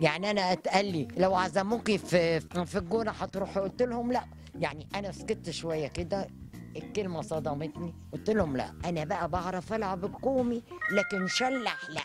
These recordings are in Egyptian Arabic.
يعني انا اتقال لي لو عزموكي في في الجونه هتروحي قلت لهم لا يعني انا سكت شويه كده الكلمه صدمتني قلت لهم لا انا بقى بعرف العب الكومي لكن شلح لا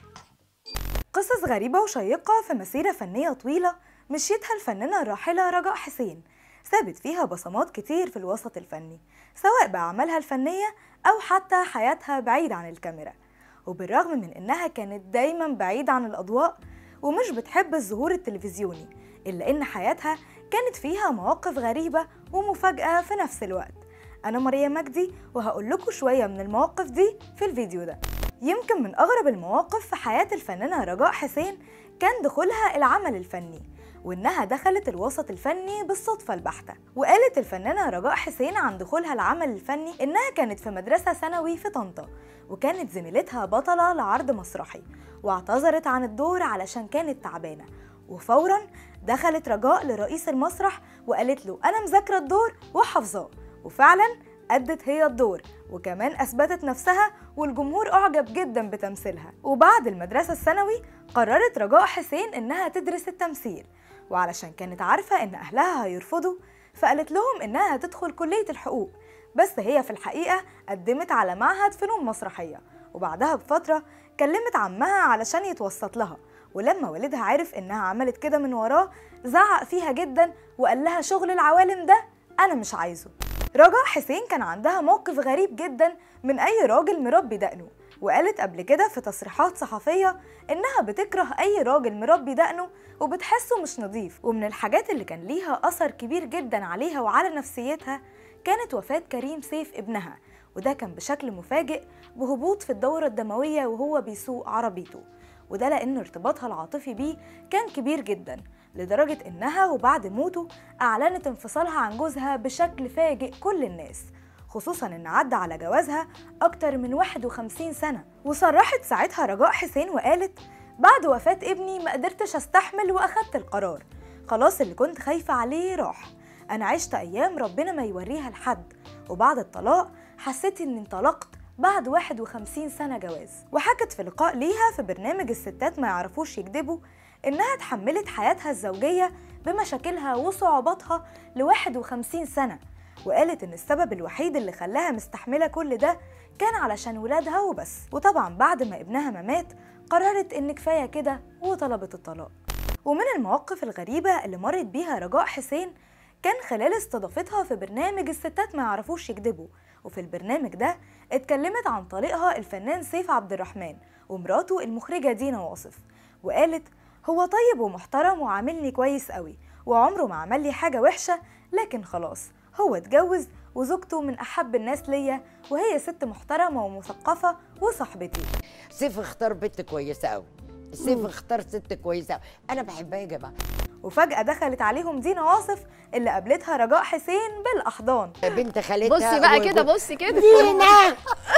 قصص غريبة وشيقة في مسيرة فنية طويلة مشيتها الفنانة الراحلة رجاء حسين سابت فيها بصمات كتير في الوسط الفني سواء بأعمالها الفنية أو حتى حياتها بعيد عن الكاميرا وبالرغم من إنها كانت دايما بعيدة عن الأضواء ومش بتحب الظهور التلفزيوني إلا إن حياتها كانت فيها مواقف غريبة ومفاجأة في نفس الوقت أنا مريم مجدي وهقول لكم شوية من المواقف دي في الفيديو ده يمكن من أغرب المواقف في حياة الفنانة رجاء حسين كان دخولها العمل الفني وإنها دخلت الوسط الفني بالصدفة البحتة وقالت الفنانة رجاء حسين عن دخولها العمل الفني إنها كانت في مدرسة ثانوي في طنطا وكانت زميلتها بطلة لعرض مسرحي واعتذرت عن الدور علشان كانت تعبانة وفورا دخلت رجاء لرئيس المسرح وقالت له أنا مذاكرة الدور وحافظاه وفعلا أدت هي الدور وكمان أثبتت نفسها والجمهور أعجب جدا بتمثيلها وبعد المدرسة الثانوي قررت رجاء حسين إنها تدرس التمثيل وعلشان كانت عارفة إن أهلها هيرفضوا فقالت لهم إنها هتدخل كلية الحقوق بس هي في الحقيقة قدمت على معهد فنون مسرحية وبعدها بفترة كلمت عمها علشان يتوسط لها ولما والدها عرف إنها عملت كده من وراه زعق فيها جدا وقال لها شغل العوالم ده أنا مش عايزه رجاء حسين كان عندها موقف غريب جدا من أي راجل مربي دقنه وقالت قبل كده في تصريحات صحفية إنها بتكره أي راجل مربي دقنه وبتحسه مش نظيف ومن الحاجات اللي كان ليها أثر كبير جدا عليها وعلى نفسيتها كانت وفاة كريم سيف ابنها وده كان بشكل مفاجئ بهبوط في الدورة الدموية وهو بيسوق عربيته وده لأن ارتباطها العاطفي بيه كان كبير جدا لدرجة إنها وبعد موته أعلنت انفصالها عن جوزها بشكل فاجئ كل الناس خصوصا إن عدى على جوازها أكتر من 51 سنة وصرحت ساعتها رجاء حسين وقالت بعد وفاة ابني ما قدرتش أستحمل وأخدت القرار خلاص اللي كنت خايفة عليه راح أنا عشت أيام ربنا ما يوريها لحد وبعد الطلاق حسيت إني انطلقت بعد 51 سنة جواز وحكت في لقاء ليها في برنامج الستات ما يعرفوش يكذبوا إنها تحملت حياتها الزوجية بمشاكلها وصعوباتها ل 51 سنة وقالت إن السبب الوحيد اللي خلاها مستحملة كل ده كان علشان ولادها وبس وطبعا بعد ما ابنها ما مات قررت إن كفاية كده وطلبت الطلاق ومن المواقف الغريبة اللي مرت بيها رجاء حسين كان خلال استضافتها في برنامج الستات ما يعرفوش يكذبوا وفي البرنامج ده اتكلمت عن طليقها الفنان سيف عبد الرحمن ومراته المخرجة دينا واصف وقالت هو طيب ومحترم وعاملني كويس قوي وعمره ما عمل لي حاجة وحشة لكن خلاص هو اتجوز وزوجته من أحب الناس ليا وهي ست محترمة ومثقفة وصاحبتي سيف اختار بنت كويسه قوي سيف اختار ست كويسه قوي انا بحبها يا جماعه وفجأة دخلت عليهم دينا واصف اللي قابلتها رجاء حسين بالأحضان بنت خالتها بصي بقى و- كده بصي كده دينا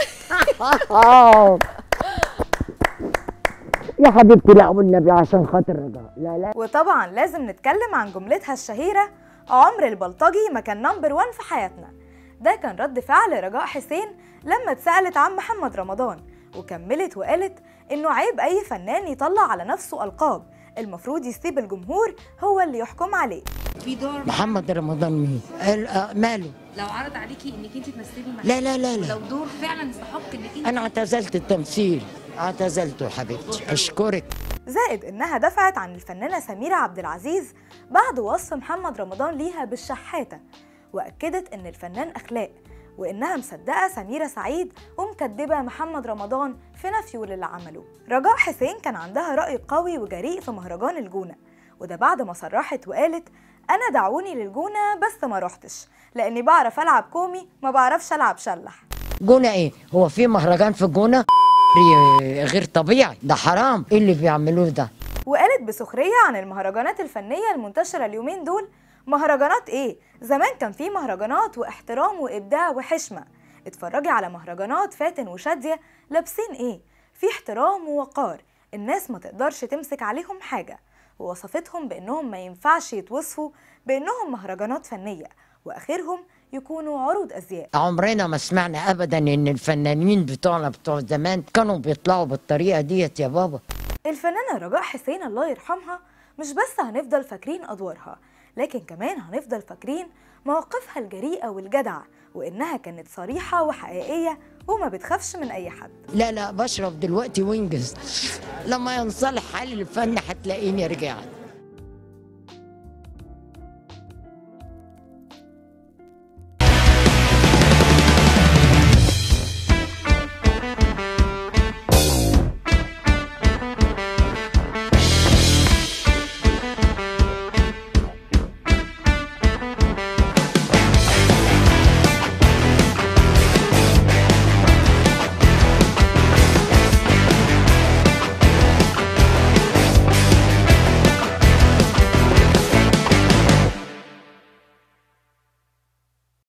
يا حبيبتي لا والنبي عشان خاطر رجاء لا لا وطبعا لازم نتكلم عن جملتها الشهيرة عمر البلطجي ما كان نمبر وان في حياتنا ده كان رد فعل رجاء حسين لما اتسألت عن محمد رمضان وكملت وقالت إنه عيب أي فنان يطلع على نفسه ألقاب المفروض يسيب الجمهور هو اللي يحكم عليه في دور محمد رمضان مين قال- آه، ماله لو عرض عليكي انك انت تمثلي معاه لا لا لا لا لو دور فعلا يستحق انك انت انا اعتزلت التمثيل اعتزلته يا حبيبتي اشكرك زائد إنها دفعت عن الفنانة سميرة عبد العزيز بعد وصف محمد رمضان ليها بالشحاتة وأكدت إن الفنان أخلاق وإنها مصدقة سميرة سعيد ومكدبة محمد رمضان في نفيه للي عمله رجاء حسين كان عندها رأي قوي وجريء في مهرجان الجونة وده بعد ما صرحت وقالت أنا دعوني للجونة بس ما روحتش لأني بعرف ألعب كومي ما بعرفش ألعب شلح جونة ايه هو في مهرجان في الجونة غير طبيعي ده حرام ايه اللي بيعملوه ده وقالت بسخرية عن المهرجانات الفنية المنتشرة اليومين دول مهرجانات ايه؟ زمان كان في مهرجانات واحترام وإبداع وحشمة اتفرجي على مهرجانات فاتن وشادية لابسين ايه؟ في احترام ووقار الناس ما تقدرش تمسك عليهم حاجة ووصفتهم بأنهم ما ينفعش يتوصفوا بأنهم مهرجانات فنية وآخرهم يكونوا عروض أزياء عمرنا ما سمعنا ابدا ان الفنانين بتوعنا بتوع زمان كانوا بيطلعوا بالطريقه ديت يا بابا الفنانة رجاء حسين الله يرحمها مش بس هنفضل فاكرين أدوارها لكن كمان هنفضل فاكرين مواقفها الجريئة والجدعة وإنها كانت صريحة وحقيقية وما بتخافش من أي حد لا لا بشرب دلوقتي وينجز لما ينصلح حال الفن هتلاقيني رجعت